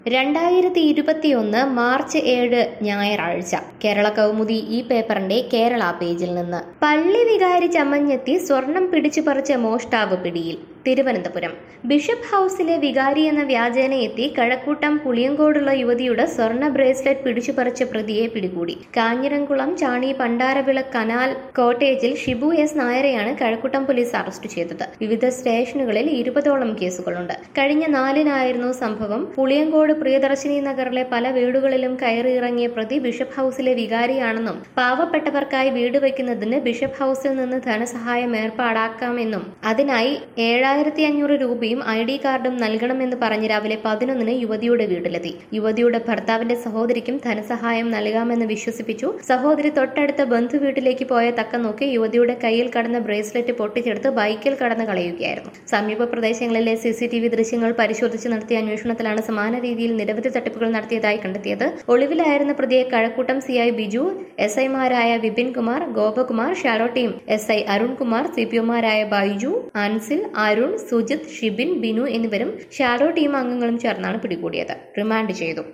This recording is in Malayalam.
രണ്ടായിരത്തി ഇരുപത്തിയൊന്ന് മാർച്ച് ഏഴ് ഞായറാഴ്ച കേരള കൗമുദി ഈ പേപ്പറിന്റെ കേരള പേജിൽ നിന്ന് പള്ളി വികാരി ചമഞ്ഞെത്തി സ്വർണം പിടിച്ചു പറിച്ച മോഷ്ടാവ് പിടിയിൽ തിരുവനന്തപുരം ബിഷപ്പ് ഹൌസിലെ വികാരി എന്ന വ്യാജേന എത്തി കഴക്കൂട്ടം പുളിയങ്കോടുള്ള യുവതിയുടെ സ്വർണ്ണ ബ്രേസ്ലെറ്റ് പിടിച്ചു പറിച്ച പ്രതിയെ പിടികൂടി കാഞ്ഞിരംകുളം ചാണി പണ്ടാരവിള കനാൽ കോട്ടേജിൽ ഷിബു എസ് നായരെയാണ് കഴക്കൂട്ടം പോലീസ് അറസ്റ്റ് ചെയ്തത് വിവിധ സ്റ്റേഷനുകളിൽ ഇരുപതോളം കേസുകളുണ്ട് കഴിഞ്ഞ നാലിനായിരുന്നു സംഭവം പുളിയങ്കോട് പ്രിയദർശിനി നഗറിലെ പല വീടുകളിലും കയറിയിറങ്ങിയ പ്രതി ബിഷപ്പ് ഹൌസിലെ വികാരിയാണെന്നും പാവപ്പെട്ടവർക്കായി വീട് വയ്ക്കുന്നതിന് ബിഷപ്പ് ഹൌസിൽ നിന്ന് ധനസഹായം ഏർപ്പാടാക്കാമെന്നും അതിനായി ഏഴായിരത്തി അഞ്ഞൂറ് രൂപയും ഐ ഡി കാർഡും നൽകണമെന്ന് പറഞ്ഞ് രാവിലെ പതിനൊന്നിന് യുവതിയുടെ വീട്ടിലെത്തി യുവതിയുടെ ഭർത്താവിന്റെ സഹോദരിക്കും ധനസഹായം നൽകാമെന്ന് വിശ്വസിപ്പിച്ചു സഹോദരി തൊട്ടടുത്ത ബന്ധു വീട്ടിലേക്ക് പോയ തക്കം നോക്കി യുവതിയുടെ കയ്യിൽ കടന്ന ബ്രേസ്ലെറ്റ് പൊട്ടിച്ചെടുത്ത് ബൈക്കിൽ കടന്നു കളയുകയായിരുന്നു സമീപ പ്രദേശങ്ങളിലെ സി സി ടി വി ദൃശ്യങ്ങൾ പരിശോധിച്ച് നടത്തിയ അന്വേഷണത്തിലാണ് സമാന രീതിയിൽ നിരവധി തട്ടിപ്പുകൾ നടത്തിയതായി കണ്ടെത്തിയത് ഒളിവിലായിരുന്ന പ്രതിയെ Kazhakkoottam C I Biju S ഐമാരായ വിപിൻ കുമാർ ഗോപകുമാർ ഷാലോ team S I Arunkumar C P ഒമാരായ ബൈജു അൻസിൽ അരുൺ സുജിത് ഷിബിൻ ബിനു എന്നിവരും ഷാലോ ടീം അംഗങ്ങളും ചേർന്നാണ് പിടികൂടിയത് റിമാൻഡ് ചെയ്തു